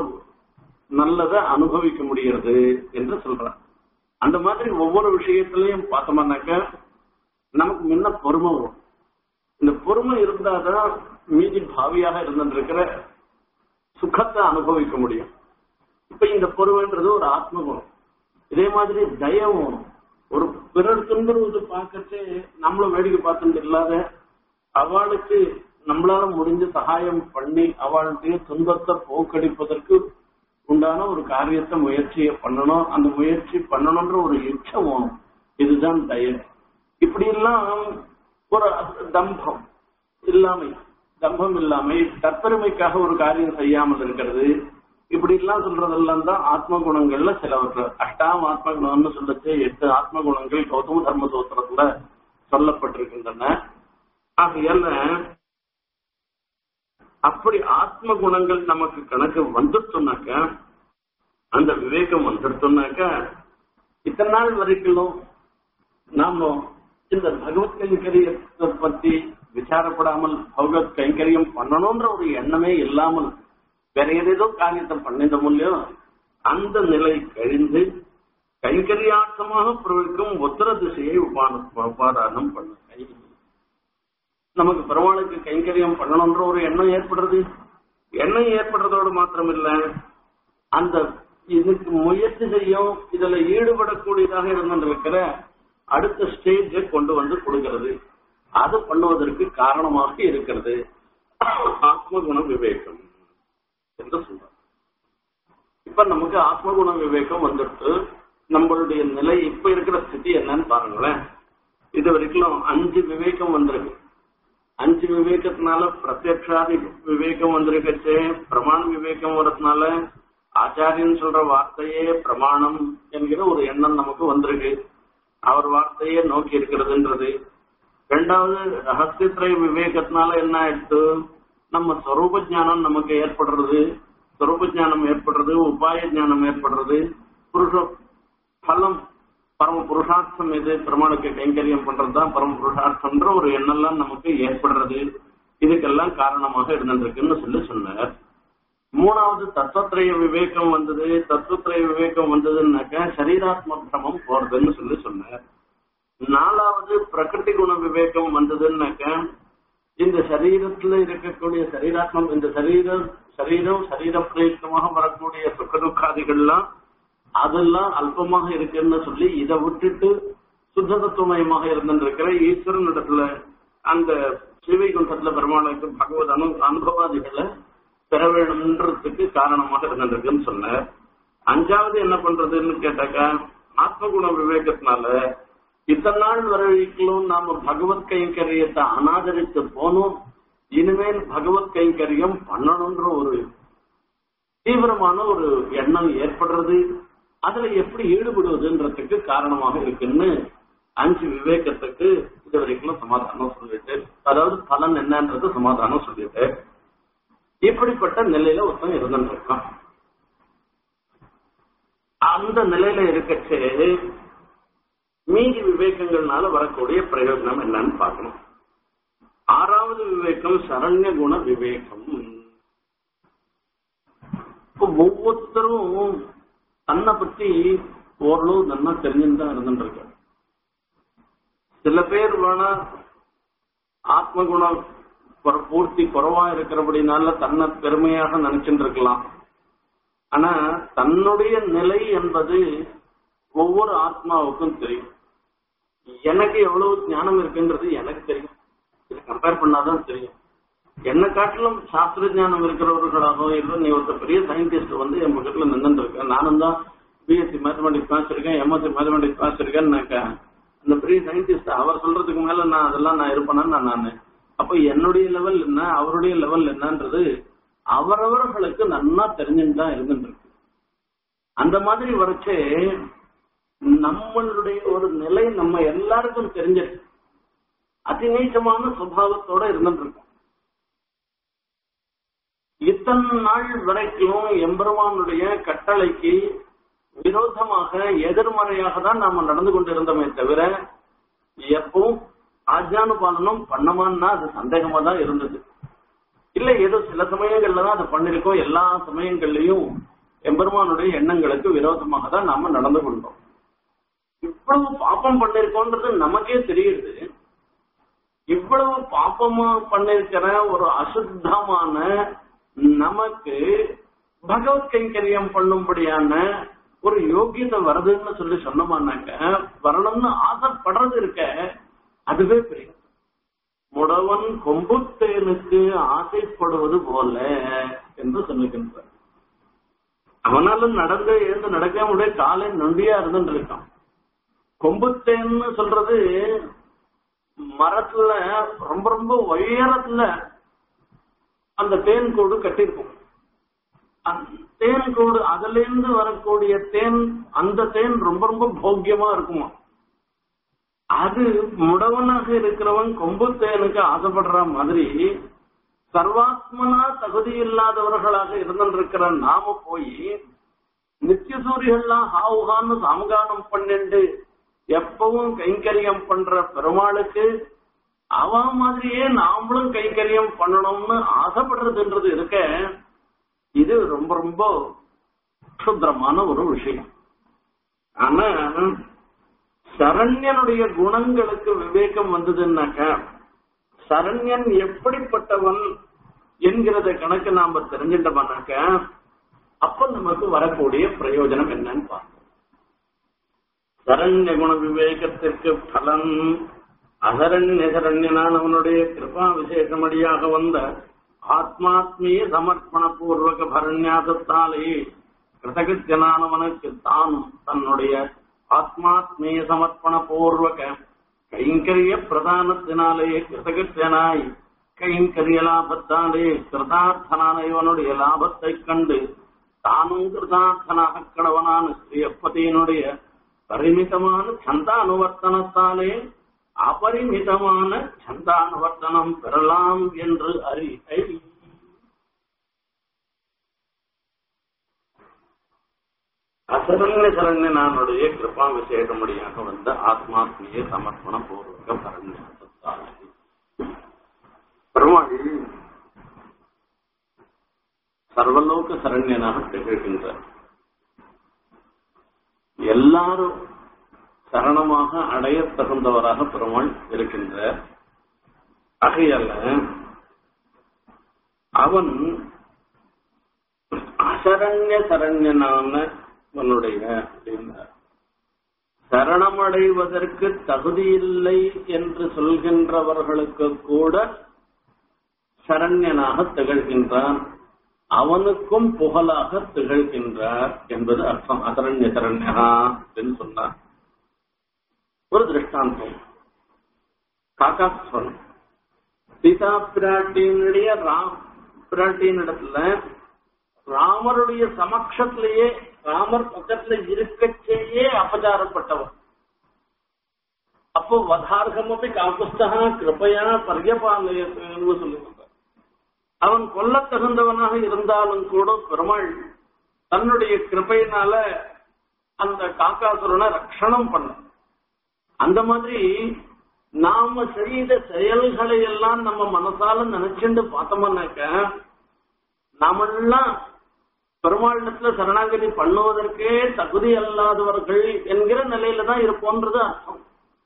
நல்லதை அனுபவிக்க முடிகிறது என்று சொல்றான் அந்த மாதிரி ஒவ்வொரு விஷயத்திலையும் பார்த்தோம்னாக்க நமக்கு முன்ன பொறுமை வரும் இந்த பொறுமை இருந்தாதான் மீதி பாவியாக இருந்திருக்கிற சுகத்தை அனுபவிக்க முடியும் இப்ப இந்த பொறுமைன்றது ஒரு ஆத்ம குணம் இதே மாதிரி தயம் ஒரு பிறர் துன்புறுவது பார்க்கச்சே நம்மளும் வேடிக்கை பார்த்துட்டு இல்லாத அவளுக்கு நம்மளால முடிஞ்ச சகாயம் பண்ணி அவளுடைய துன்பத்தை போக்கடிப்பதற்கு உண்டான ஒரு காரியத்தை முயற்சியை பண்ணணும் அந்த முயற்சி பண்ணணும்ன்ற ஒரு இச்சை வேணும் இதுதான் தயம் இப்படி எல்லாம் ஒரு தம்பம் இல்லாமை தம்பம் இல்லாமை தற்பெருமைக்காக ஒரு காரியம் செய்யாமல் இருக்கிறது இப்படி எல்லாம் சொல்றதெல்லாம் தான் ஆத்ம குணங்கள்ல சிலவற்று அஷ்டாம் ஆத்ம குணம்னு சொல்லச்சு எட்டு ஆத்ம குணங்கள் கௌதம தர்ம சூத்திரத்துல சொல்லப்பட்டிருக்கின்றன ஆகையால அப்படி ஆத்ம குணங்கள் நமக்கு கணக்கு வந்துட்டோம்னாக்க அந்த விவேகம் வந்துட்டோம்னாக்க இத்தனை நாள் வரைக்கும் நாம இந்த பகவத் கைங்கரியத்தை பத்தி விசாரப்படாமல் பகவத் கைங்கரியம் பண்ணணும்ன்ற ஒரு எண்ணமே இல்லாமல் வேற ஏதேதோ காரியத்தை பண்ணிட முடியும் அந்த நிலை கழிந்து கைங்கரியாட்டமாக பிரவிக்கும் உத்தர திசையை உபான உபாதானம் பண்ண நமக்கு பெருமாளுக்கு கைங்கரியம் பண்ணணும்ன்ற ஒரு எண்ணம் ஏற்படுறது எண்ணம் ஏற்படுறதோடு மாத்திரம் இல்ல அந்த இதுக்கு முயற்சி செய்யும் இதுல ஈடுபடக்கூடியதாக இருந்திருக்கிற அடுத்த ஸ்டேஜை கொண்டு வந்து கொடுக்கிறது அது பண்ணுவதற்கு காரணமாக இருக்கிறது ஆத்மகுண விவேகம் என்று சொல்றார் இப்ப நமக்கு ஆத்மகுண விவேகம் வந்துட்டு நம்மளுடைய நிலை இப்ப இருக்கிற ஸ்திதி என்னன்னு பாருங்களேன் இது வரைக்கும் அஞ்சு விவேகம் வந்திருக்கு அஞ்சு விவேகத்தினால பிரத்யக்ஷாதி விவேகம் வந்திருக்கச்சு பிரமாண விவேகம் வரதுனால ஆச்சாரியன் சொல்ற வார்த்தையே பிரமாணம் என்கிற ஒரு எண்ணம் நமக்கு வந்திருக்கு அவர் வார்த்தையே நோக்கி இருக்கிறதுன்றது ரெண்டாவது ரகசியத்திரை விவேகத்தினால என்ன ஆயிடுத்து நம்ம ஸ்வரூப ஞானம் நமக்கு ஏற்படுறது ஸ்வரூப ஞானம் ஏற்படுறது உபாய ஞானம் ஏற்படுறது புருஷ பலம் பரம புருஷார்த்தம் எது பெருமாளுக்கு கைங்கரியம் பண்றதுதான் பரம புருஷார்த்தம்ன்ற ஒரு எண்ணெல்லாம் நமக்கு ஏற்படுறது இதுக்கெல்லாம் காரணமாக இருந்திருக்குன்னு சொல்லி சொன்னார் மூணாவது தத்துவத்திரைய விவேகம் வந்தது தத்துவத்திரைய விவேகம் வந்ததுன்னாக்க சரீராத்ம பிரமம் போறதுன்னு சொல்லி சொன்னார் நாலாவது பிரகிருதி குண விவேகம் வந்ததுன்னாக்க இந்த சரீரத்துல இருக்கக்கூடிய சரீராத்மம் இந்த சரீரம் சரீரம் சரீர பிரயுக்தமாக வரக்கூடிய சுக துக்காதிகள்லாம் அதெல்லாம் அல்பமாக இருக்குன்னு சொல்லி இதை விட்டுட்டு சுத்த தத்துவமயமாக இருந்திருக்கிற ஈஸ்வரன் இடத்துல அந்த ஸ்ரீவைகுண்டத்துல பெருமாளுக்கு பகவத் அனு அனுபவாதிகளை பெற வேணும்ன்றதுக்கு காரணமாக இருந்திருக்குன்னு சொன்னார் அஞ்சாவது என்ன பண்றதுன்னு கேட்டாக்கா ஆத்மகுண விவேகத்தினால இத்தனை நாள் வரைக்கும் நாம பகவத் கைங்கரியத்தை அனாதரித்து போனோம் இனிமேல் பகவத் கைங்கரியம் பண்ணணும்ன்ற ஒரு தீவிரமான ஒரு எண்ணம் ஏற்படுறது அதுல எப்படி ஈடுபடுவதுன்றதுக்கு காரணமாக இருக்குன்னு அஞ்சு விவேகத்துக்கு இது வரைக்கும் சமாதானம் சொல்லிட்டு அதாவது பலன் என்னன்றது சமாதானம் சொல்லிட்டு இப்படிப்பட்ட நிலையில ஒருத்தன் இருந்துட்டு இருக்கான் அந்த நிலையில இருக்கச்சே மீதி விவேகங்கள்னால வரக்கூடிய பிரயோஜனம் என்னன்னு பார்க்கணும் ஆறாவது விவேகம் சரண்ய குண விவேகம் இப்போ ஒவ்வொருத்தரும் தன்னை பத்தி ஓரளவு நல்லா தெரிஞ்சுன்னு தான் இருந்துட்டு சில பேர் வேணா ஆத்ம குணம் குற- பூர்த்தி குறைவா இருக்கிறபடினால தன்னை பெருமையாக நினைச்சுட்டு இருக்கலாம் ஆனா தன்னுடைய நிலை என்பது ஒவ்வொரு ஆத்மாவுக்கும் தெரியும் எனக்கு எவ்வளவு ஞானம் இருக்குன்றது எனக்கு தெரியும் இது கம்பேர் பண்ணாதான் தெரியும் என்ன காட்டிலும் சாஸ்திர ஞானம் இருக்கிறவர்களாகவும் இல்லை நீ ஒருத்தர் பெரிய சயின்டிஸ்ட் வந்து என் பக்கத்துல நின்று இருக்கேன் நானும் தான் பிஎஸ்சி மேத்தமெட்டிக்ஸ் வாசிச்சிருக்கேன் எம்எஸ்சி மேத்தமெட்டிக்ஸ் வாசிச்சிருக்கேன்னாக்க அந்த பெரிய சயின்டிஸ்ட் அவர் சொல்றதுக்கு மேல நான் அதெல்லாம் நான் இருப்பேனா நான் நானு அப்ப என்னுடைய லெவல் என்ன அவருடைய லெவல் என்னன்றது அவரவர்களுக்கு நன்னா தெரிஞ்சுன்னு தான் இருந்துட்டு இருக்கு அந்த மாதிரி வரைச்சே நம்மளுடைய ஒரு நிலை நம்ம எல்லாருக்கும் தெரிஞ்சிருக்கு அதிநீச்சமான சுபாவத்தோட இருந்துட்டு இருக்கோம் இத்தனை நாள் வரைக்கும் எம்பெருமானுடைய கட்டளைக்கு விரோதமாக எதிர்மறையாக தான் நாம நடந்து கொண்டிருந்தோமே தவிர எப்பவும் ஆஜானுபாலனம் பண்ணமான்னா அது சந்தேகமா தான் இருந்தது இல்ல ஏதோ சில சமயங்கள்ல தான் அதை பண்ணிருக்கோம் எல்லா சமயங்கள்லயும் எம்பெருமானுடைய எண்ணங்களுக்கு விரோதமாக தான் நாம நடந்து கொண்டோம் இவ்வளவு பாப்பம் பண்ணிருக்கோன்றது நமக்கே தெரியுது இவ்வளவு பாப்பமா பண்ணிருக்கிற ஒரு அசுத்தமான நமக்கு பகவத் கைங்கரியம் பண்ணும்படியான ஒரு யோகியதை வருதுன்னு சொல்லி சொன்னோமானாக்க வரணும்னு ஆசைப்படுறது இருக்க அதுவே பெரிய முடவன் கொம்புத்தேனுக்கு ஆசைப்படுவது போல என்று சொல்லுகின்றார் அவனால நடந்து எழுந்து நடக்க முடிய காலை நொண்டியா இருந்துட்டு இருக்கான் கொம்புத்தேன்னு சொல்றது மரத்துல ரொம்ப ரொம்ப உயரத்துல அந்த தேன் கூடு கட்டியிருக்கும் அந்த தேன் கூடு அதுல இருந்து வரக்கூடிய தேன் அந்த தேன் ரொம்ப ரொம்ப போக்கியமா இருக்குமா அது முடவனாக இருக்கிறவன் கொம்பு தேனுக்கு ஆசைப்படுற மாதிரி சர்வாத்மனா தகுதி இல்லாதவர்களாக இருந்திருக்கிற நாம போய் நித்திய சூரியெல்லாம் ஹாவுகான்னு சாமகானம் பண்ணிண்டு எப்பவும் கைங்கரியம் பண்ற பெருமாளுக்கு அவ மாதிரியே நாமளும் கைங்கரியம் பண்ணணும்னு ஆசைப்படுறதுன்றது இருக்க இது ரொம்ப ரொம்ப சுத்திரமான ஒரு விஷயம் ஆனா சரண்யனுடைய குணங்களுக்கு விவேகம் வந்ததுன்னாக்க சரண்யன் எப்படிப்பட்டவன் என்கிறத கணக்கு நாம தெரிஞ்சிட்டோம்னாக்க அப்ப நமக்கு வரக்கூடிய பிரயோஜனம் என்னன்னு பார்ப்போம் சரண்ய குண விவேகத்திற்கு பலன் அசரண்ய சரண்யனான அவனுடைய கிருபா விசேஷமடியாக வந்த ஆத்மாத்மீய சமர்ப்பண பூர்வக பரண்யாசத்தாலே கிருதகிருத்தியனானவனுக்கு தானும் தன்னுடைய ஆத்மாத்மீய சமர்ப்பண பூர்வக கைங்கரிய பிரதானத்தினாலே கிருதகிருத்தியனாய் கைங்கரிய லாபத்தாலே கிருதார்த்தனான இவனுடைய லாபத்தை கண்டு தானும் கிருதார்த்தனாக கடவனான ஸ்ரீயப்பதியினுடைய பரிமிதமான சந்தானுவர்த்தனத்தாலே அபரிமிதமான சந்தானுவர்த்தனம் பெறலாம் என்று அறிகை அசரண்ய சரண்யனானுடைய கிருபா விசேஷமடியாக வந்த ஆத்மாத்மிய சமர்ப்பண பூர்வக பரண்யாசத்தாலே பெருமாள் சர்வலோக சரண்யனாக திகழ்கின்றார் எல்லாரும் சரணமாக அடைய தகுந்தவராக பெருமாள் இருக்கின்றார் ஆகையால அவன் அசரண்ய சரண்யனான உன்னுடைய அப்படின்னார் சரணமடைவதற்கு தகுதியில்லை என்று சொல்கின்றவர்களுக்கு கூட சரண்யனாக திகழ்கின்றான் அவனுக்கும் புகழாக திகழ்கின்றார் என்பது அர்த்தம் அசரண்ய சரண்யா அப்படின்னு சொன்னார் ஒரு திருஷ்டாந்தம் காக்காஸ்வரம் சீதா பிராட்டியினுடைய ராம் பிராட்டியின் இடத்துல ராமருடைய சமக்ஷத்திலேயே ராமர் பக்கத்துல இருக்கச்சேயே அபச்சாரப்பட்டவர் அப்போ வதார்கமப்பி காக்குஸ்தகா கிருப்பையா பரியபாலயன்னு சொல்லுவாங்க அவன் கொல்ல தகுந்தவனாக இருந்தாலும் கூட பெருமாள் தன்னுடைய கிருப்பையினால அந்த காக்காசுரனை ரட்சணம் பண்ண அந்த மாதிரி நாம செய்த செயல்களை எல்லாம் நம்ம மனசால நினைச்சுட்டு பார்த்தோம்னாக்க நாமெல்லாம் பெருமாளிடத்துல சரணாகதி பண்ணுவதற்கே தகுதி அல்லாதவர்கள் என்கிற நிலையில தான் இருப்போன்றது அர்த்தம்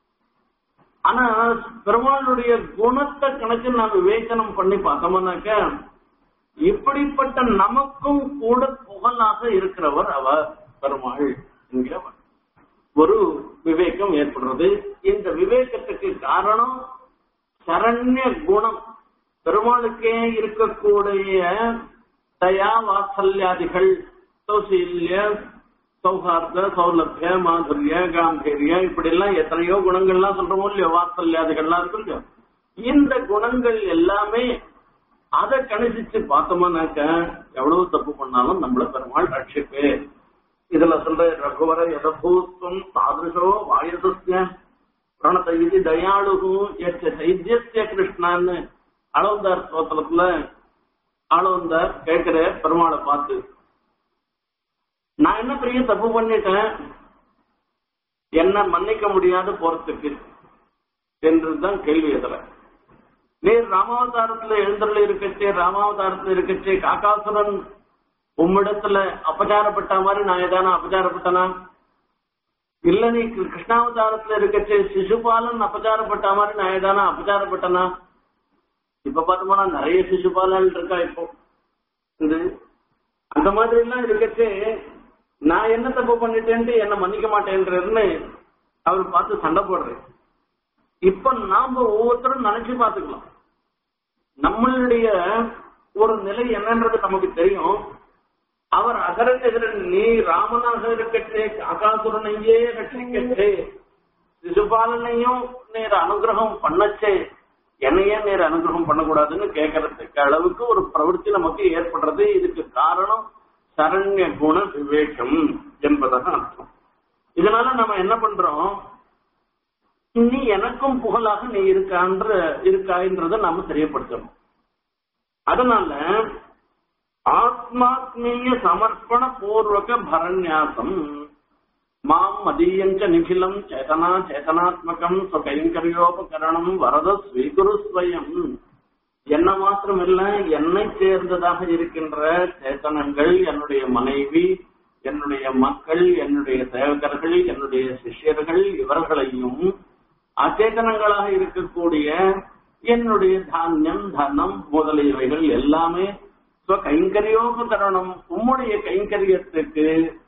ஆனா பெருமாளுடைய குணத்தை கணக்கு நாம் விவேச்சனம் பண்ணி பார்த்தோம்னாக்க இப்படிப்பட்ட நமக்கும் கூட புகழாக இருக்கிறவர் அவர் பெருமாள் என்கிறவர் ஒரு விவேகம் ஏற்படுறது இந்த விவேகத்துக்கு காரணம் சரண்ய குணம் பெருமாளுக்கே இருக்கக்கூடிய தயா வாத்சல்யாதிகள் சௌசீல்ய சௌஹார்த சௌலபிய மாதுரிய காம்பீரிய இப்படி எல்லாம் எத்தனையோ குணங்கள்லாம் சொல்றோமோ இல்லையோ வாத்சல்யாதிகள்லாம் இருக்கு இல்லையோ இந்த குணங்கள் எல்லாமே அதை கணிசிச்சு பார்த்தோம்னாக்க எவ்வளவு தப்பு பண்ணாலும் நம்மள பெருமாள் ரட்சிப்பு இதுல சொல்ற ரகுவர யதபூத்துவம் தாதிருஷோ வாயசஸ்ய பிரணத இது தயாளுகு எச்ச சைத்தியஸ்ய கிருஷ்ணான்னு அளவந்தார் ஸ்தோத்திரத்துல அளவந்தார் கேட்கிற பெருமாளை பார்த்து நான் என்ன பெரிய தப்பு பண்ணிட்டேன் என்ன மன்னிக்க முடியாத போறதுக்கு என்றுதான் கேள்வி எதிர நீர் ராமாவதாரத்துல எழுந்தருள் இருக்கச்சே ராமாவதாரத்துல இருக்கச்சே காக்காசுரன் உம்மிடத்துல அபச்சாரப்பட்ட மாதிரி நான் ஏதான அபச்சாரப்பட்டனா இல்ல நீ கிருஷ்ணாவதாரத்துல இருக்கச்சே சிசுபாலன் அபச்சாரப்பட்ட மாதிரி நான் ஏதான அபச்சாரப்பட்டனா இப்ப பார்த்தோம்னா நிறைய சிசுபாலன் இருக்கா இப்போ இது அந்த மாதிரி எல்லாம் இருக்கச்சே நான் என்ன தப்பு பண்ணிட்டேன்ட்டு என்ன மன்னிக்க மாட்டேன்றன்னு அவர் பார்த்து சண்டை போடுறேன் இப்ப நாம ஒவ்வொருத்தரும் நினைச்சு பாத்துக்கலாம் நம்மளுடைய ஒரு நிலை என்னன்றது நமக்கு தெரியும் அவர் அகரன் நீ ராமனாக இருக்கட்டே காகாசுரனையே ரட்சிக்கட்டே சிசுபாலனையும் நீர் அனுகிரகம் பண்ணச்சே என்னையே நீர் அனுகிரகம் பண்ணக்கூடாதுன்னு கேட்கறதுக்கு அளவுக்கு ஒரு பிரவൃத்தி நமக்கு ஏற்படுறது இதுக்கு காரணம் சரண்ய குண விவேகம் என்பதாக அர்த்தம் இதனால நம்ம என்ன பண்றோம் நீ எனக்கும் புகழாக நீ இருக்கான்ற இருக்கான்றத நாம தெரியப்படுத்தணும் அதனால ஆத்மாத்மீய சமர்ப்பண பூர்வக பரநியாசம் மாம் மதீயஞ்ச நிகிலம் சேதனா சேதனாத்மகம் சுகைங்கரியோபகரணம் வரத ஸ்வீகுரு ஸ்வயம் என்ன மாத்திரமில்ல என்னை சேர்ந்ததாக இருக்கின்ற சேத்தனங்கள் என்னுடைய மனைவி என்னுடைய மக்கள் என்னுடைய சேவகர்கள் என்னுடைய சிஷ்யர்கள் இவர்களையும் அச்சேதனங்களாக இருக்கக்கூடிய என்னுடைய தானியம் தனம் முதலியவைகள் எல்லாமே கைங்கரியோபகரணம் உம்முடைய கைங்கரியத்துக்கு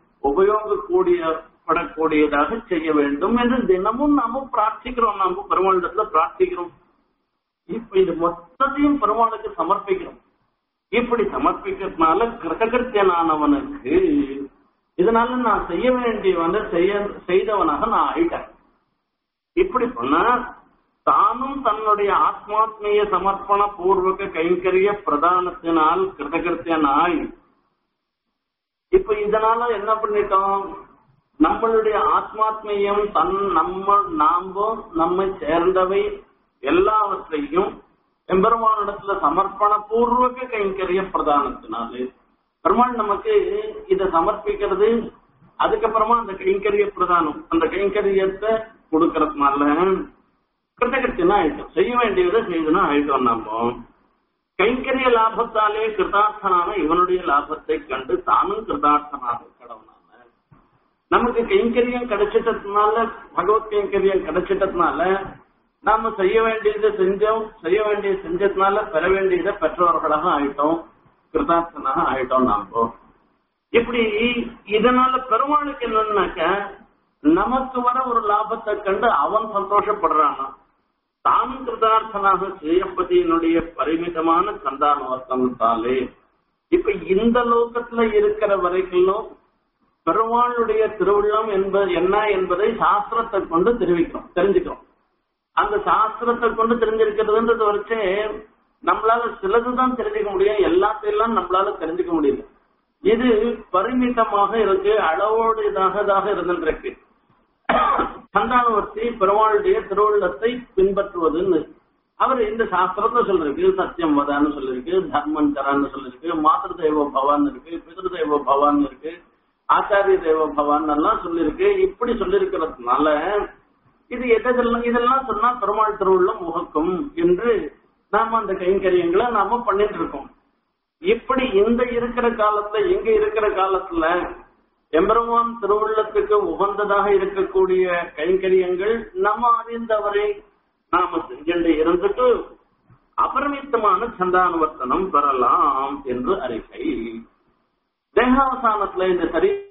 உபயோகக்கூடியப்படக்கூடியதாக செய்ய வேண்டும் என்று தினமும் நாம பிரார்த்திக்கிறோம் நாம பெருமாளிடத்துல பிரார்த்திக்கிறோம் இப்ப இது மொத்தத்தையும் பெருமாளுக்கு சமர்ப்பிக்கிறோம் இப்படி சமர்ப்பிக்கிறதுனால கிருதகிருத்தியனானவனுக்கு இதனால நான் செய்ய வேண்டியவன செய்ய செய்தவனாக நான் ஆயிட்டேன் இப்படி பண்ண தானும் தன்னுடைய ஆத்மாத்மீய சமர்ப்பண பூர்வக கைங்கரிய பிரதானத்தினால் கிருதகிருத்தியனாய் இப்ப இதனால என்ன பண்ணிட்டோம் நம்மளுடைய ஆத்மாத்மீயம் தன் நம்ம நாம நம்மை சேர்ந்தவை எல்லாவற்றையும் எம்பெருமானிடத்துல சமர்ப்பண பூர்வக கைங்கரிய பிரதானத்தினாலே பெருமாள் நமக்கு இதை சமர்ப்பிக்கிறது அதுக்கப்புறமா அந்த கைங்கரிய பிரதானம் அந்த கைங்கரியத்தை கொடுக்கறதுனால கிருத்தகத்தினா ஆயிட்டோம் செய்ய வேண்டியதை செய்தனா ஆயிட்டோம் நாம கைங்கரிய லாபத்தாலே கிருதார்த்தனான இவனுடைய லாபத்தை கண்டு தானும் கிருதார்த்தனாக கடவுனான நமக்கு கைங்கரியம் கிடைச்சிட்டதுனால பகவத் கைங்கரியம் கிடைச்சிட்டதுனால நாம செய்ய வேண்டியதை செஞ்சோம் செய்ய வேண்டியது செஞ்சதுனால பெற வேண்டியதை பெற்றவர்களாக ஆயிட்டோம் கிருதார்த்தனாக ஆயிட்டோம் நாம இப்படி இதனால பெருமாளுக்கு என்னன்னாக்க நமக்கு வர ஒரு லாபத்தை கண்டு அவன் சந்தோஷப்படுறானா தான் கிருதார்த்தனாக செய்யப்பதியினுடைய பரிமிதமான சந்தானவர்த்தனத்தாலே இப்ப இந்த லோகத்துல இருக்கிற வரைக்கும் பெருமாளுடைய திருவிழம் என்பது என்ன என்பதை சாஸ்திரத்தை கொண்டு தெரிவிக்கிறோம் தெரிஞ்சுக்கிறோம் அந்த சாஸ்திரத்தை கொண்டு தெரிஞ்சிருக்கிறதுன்றது வரைச்சே நம்மளால சிலதுதான் தெரிஞ்சுக்க முடியும் எல்லாத்தையெல்லாம் நம்மளால தெரிஞ்சுக்க முடியல இது பரிமிதமாக இருக்கு அளவோடு இதாக இருந்துருக்கு சந்தானவர்த்தி பெருமாளுடைய திருவுள்ளத்தை பின்பற்றுவதுன்னு அவர் இந்த சாஸ்திரத்தை சொல்லிருக்கு சத்தியம் வதான்னு சொல்லிருக்கு தர்மஞ்சரான்னு சொல்லிருக்கு மாத்திரு தெய்வ பவான் இருக்கு பிதிரு தெய்வ பவான் இருக்கு ஆச்சாரிய தேவ பவான் எல்லாம் சொல்லியிருக்கு இப்படி சொல்லியிருக்கிறதுனால இது எதெல்லாம் இதெல்லாம் சொன்னா பெருமாள் திருவுள்ளம் முகக்கும் என்று நாம அந்த கைங்கரியங்களை நாம பண்ணிட்டு இருக்கோம் இப்படி இந்த இருக்கிற காலத்துல இங்க இருக்கிற காலத்துல எம்பெருமான் திருவுள்ளத்துக்கு உகந்ததாக இருக்கக்கூடிய கைங்கரியங்கள் நம்ம அறிந்தவரை நாம செஞ்சு இருந்துட்டு அபரிமித்தமான சந்தானுவர்த்தனம் பெறலாம் என்று அறிக்கை தேகாவசானத்துல இந்த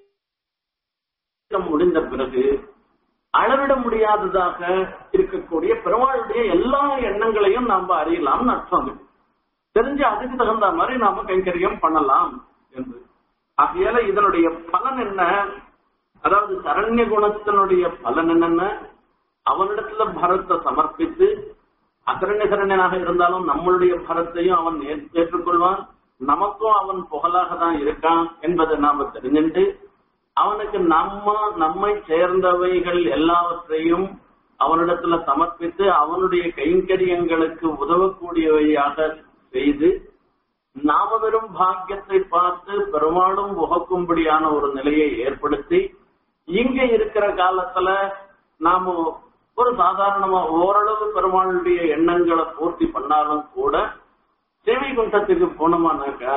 சரீரம் முடிந்த பிறகு அளவிட முடியாததாக இருக்கக்கூடிய பெருமாளுடைய எல்லா எண்ணங்களையும் நாம அறியலாம்னு அர்த்தம் இருக்கு. தெரிஞ்சு அதுக்கு தகுந்த மாதிரி நாம கைங்கரியம் பண்ணலாம் என்று ஆகையால இதனுடைய பலன் என்ன அதாவது சரண்ய குணத்தினுடைய பலன் என்னன்னா அவனிடத்துல பரத்தை சமர்ப்பித்து அசரண்ய சரண்யனாக இருந்தாலும் நம்மளுடைய பரத்தையும் அவன் ஏற்- ஏற்றுக்கொள்வான் நமக்கும் அவன் புகழாக தான் இருக்கான் என்பதை நாம தெரிஞ்சுட்டு அவனுக்கு நம்ம நம்மை சேர்ந்தவைகள் எல்லாவற்றையும் அவனிடத்துல சமர்ப்பித்து அவனுடைய கைங்கரியங்களுக்கு உதவக்கூடியவையாக செய்து நாம வெறும் பாக்கியத்தை பார்த்து பெருமாளும் உகக்கும்படியான ஒரு நிலையை ஏற்படுத்தி இங்க இருக்கிற காலத்துல நாம ஒரு சாதாரணமா ஓரளவு பெருமாளுடைய எண்ணங்களை பூர்த்தி பண்ணாலும் கூட சேவை குண்டத்துக்கு போனோமானாக்கா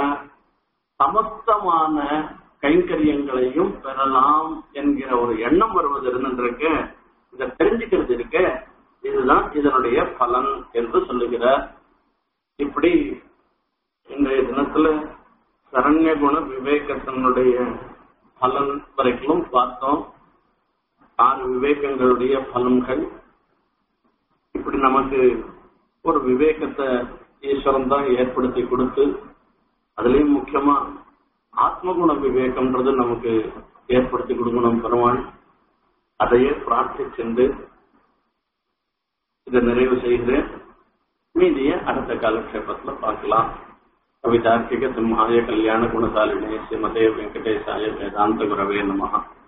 சமஸ்தமான கைங்கரியங்களையும் பெறலாம் என்கிற ஒரு எண்ணம் வருவது இருந்துருக்கு இதை தெரிஞ்சுக்கிறது இருக்க இதுதான் இதனுடைய பலன் என்று சொல்லுகிறார் இப்படி இன்றைய தினத்துல சரண்ய குண விவேகத்தினுடைய பலன் வரைக்கும் பார்த்தோம் ஆறு விவேகங்களுடைய பலன்கள் இப்படி நமக்கு ஒரு விவேகத்தை ஈஸ்வரன் தான் ஏற்படுத்தி கொடுத்து அதுலயும் முக்கியமா ஆத்மகுண விவேகம்ன்றது நமக்கு ஏற்படுத்தி கொடுக்கணும் பெருமாள் அதையே பிரார்த்திச்சென்று இதை நிறைவு செய்கிறேன் மீதிய அடுத்த காலக்ஷேபத்துல பார்க்கலாம் கவிதார்க்கிக சிம்ஹாய கல்யாண குணசாலினே ஸ்ரீமதே வெங்கடேசாய வேதாந்த குரவே நமஹா